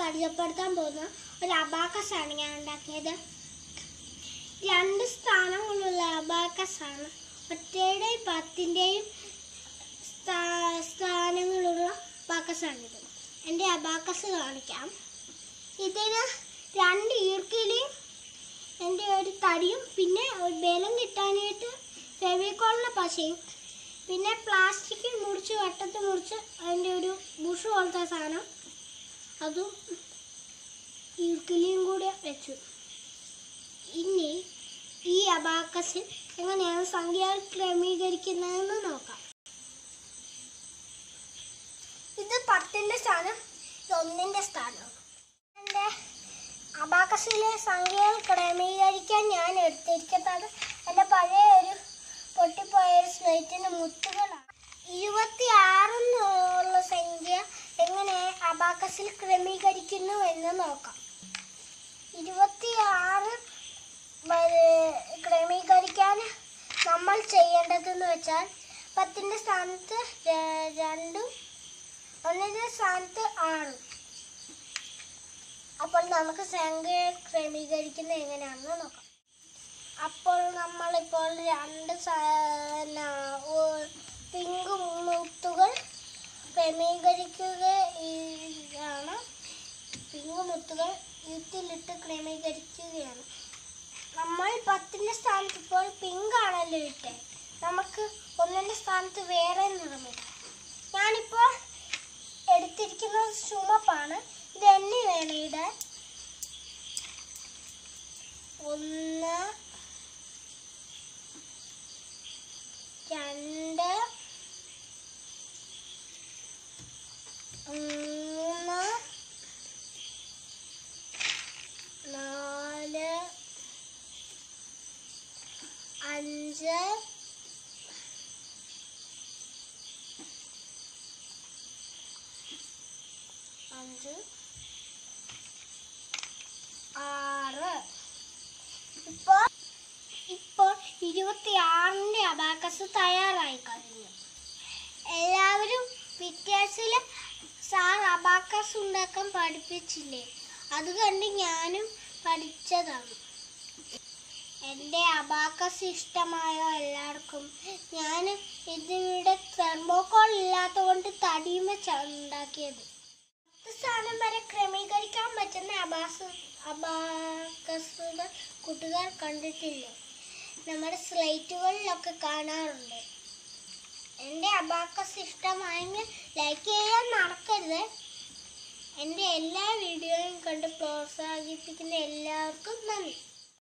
പരിചയപ്പെടുത്താൻ പോകുന്ന ഒരു അബാക്കസ് ആണ് ഞാൻ ഉണ്ടാക്കിയത് രണ്ട് സ്ഥാനങ്ങളുള്ള അബാക്കസ് ആണ് ഒറ്റയുടെയും പത്തിൻ്റെയും സ്ഥാ- സ്ഥാനങ്ങളുള്ള അബാക്കസ് ആണിത് എൻ്റെ അബാക്കസ് കാണിക്കാം ഇതിന് രണ്ട് ഈർക്കിലിയും എൻ്റെ ഒരു തടിയും പിന്നെ ഒരു ബലം കിട്ടാനായിട്ട് ഫെവിക്കോളിൻ്റെ പശയും പിന്നെ പ്ലാസ്റ്റിക് മുറിച്ച് വട്ടത്ത് മുറിച്ച് അതിൻ്റെ ഒരു ബുഷ് പോലത്തെ സാധനം അതും ഈർക്കിലിയും കൂടെ വെച്ചു ഇനി ഈ അബാക്കസിൽ എങ്ങനെയാണ് സംഖ്യകൾ ക്രമീകരിക്കുന്നതെന്ന് നോക്കാം ഇത് പത്തിൻ്റെ സ്ഥാനം ഇത് ഒന്നിൻ്റെ സ്ഥാനം എൻ്റെ അബാക്കസിലെ സംഖ്യകൾ ക്രമീകരിക്കാൻ ഞാൻ എടുത്തിരിക്കുന്നത് എൻ്റെ പഴയ ഒരു പൊട്ടിപ്പോയ ഒരു സ്ലേറ്റിൻ്റെ മുത്തുകളാണ് ഇരുപത്തി ആറെന്നുള്ള സംഖ്യ എങ്ങനെ അബാക്കസിൽ ക്രമീകരിക്കുന്നു എന്ന് നോക്കാം ഇരുപത്തി ആറ് ക്രമീകരിക്കാൻ നമ്മൾ ചെയ്യേണ്ടതെന്ന് വെച്ചാൽ പത്തിൻ്റെ സ്ഥാനത്ത് ര- രണ്ടും ഒന്നിൻ്റെ സ്ഥാനത്ത് ആറും അപ്പോൾ നമുക്ക് സംഖ്യ ക്രമീകരിക്കുന്നത് എങ്ങനെയാണെന്ന് നോക്കാം അപ്പോൾ നമ്മളിപ്പോൾ രണ്ട് പിങ്ക് മുത്തുകൾ ക്രമീകരിക്കുകയാണ് പിങ്ക് മുത്തുകൾ യുത്തിലിട്ട് ക്രമീകരിക്കുകയാണ് നമ്മൾ പത്തിൻ്റെ സ്ഥാനത്ത് ഇപ്പോൾ പിങ്ക് ആണല്ലോ ഇട്ടേ നമുക്ക് ഒന്നിൻ്റെ സ്ഥാനത്ത് വേറെ നിറമിടാം ഞാനിപ്പോൾ എടുത്തിരിക്കുന്നത് ചുമപ്പാണ് ഇത് എണ്ണി വേണം ഇടാൻ ഒന്ന് രണ്ട് മൂന്ന് നാല് അഞ്ച് അഞ്ച് ആറ് ഇപ്പോൾ ഇപ്പോൾ ഇരുപത്തി ആറിൻ്റെ അബാക്കസ് തയ്യാറായി കഴിഞ്ഞു എല്ലാവരും പിറ്റേഴ്സിൽ സാർ അബാക്കസ് ഉണ്ടാക്കാൻ പഠിപ്പിച്ചില്ലേ അത് കണ്ട് ഞാനും പഠിച്ചതാണ് എൻ്റെ അബാക്കസ് ഇഷ്ടമായോ എല്ലാവർക്കും ഞാൻ ഇതിവിടെ തെർമോക്കോൾ ഇല്ലാത്തത് കൊണ്ട് തടിയും വെച്ചാണ് ഉണ്ടാക്കിയത് പത്ത് സ്ഥാനം വരെ ക്രമീകരിക്കാൻ പറ്റുന്ന അബാസ് അബാക്കസുകൾ കൂട്ടുകാർ കണ്ടിട്ടില്ലേ നമ്മുടെ സ്ലൈറ്റുകളിലൊക്കെ കാണാറുണ്ട് എൻ്റെ അബാക്കസ് ഇഷ്ടമായെങ്കിൽ ലൈക്ക് ചെയ്യാൻ മറക്കരുത് എൻ്റെ എല്ലാ വീഡിയോയും കണ്ട് പ്രോത്സാഹിപ്പിക്കുന്ന എല്ലാവർക്കും നന്ദി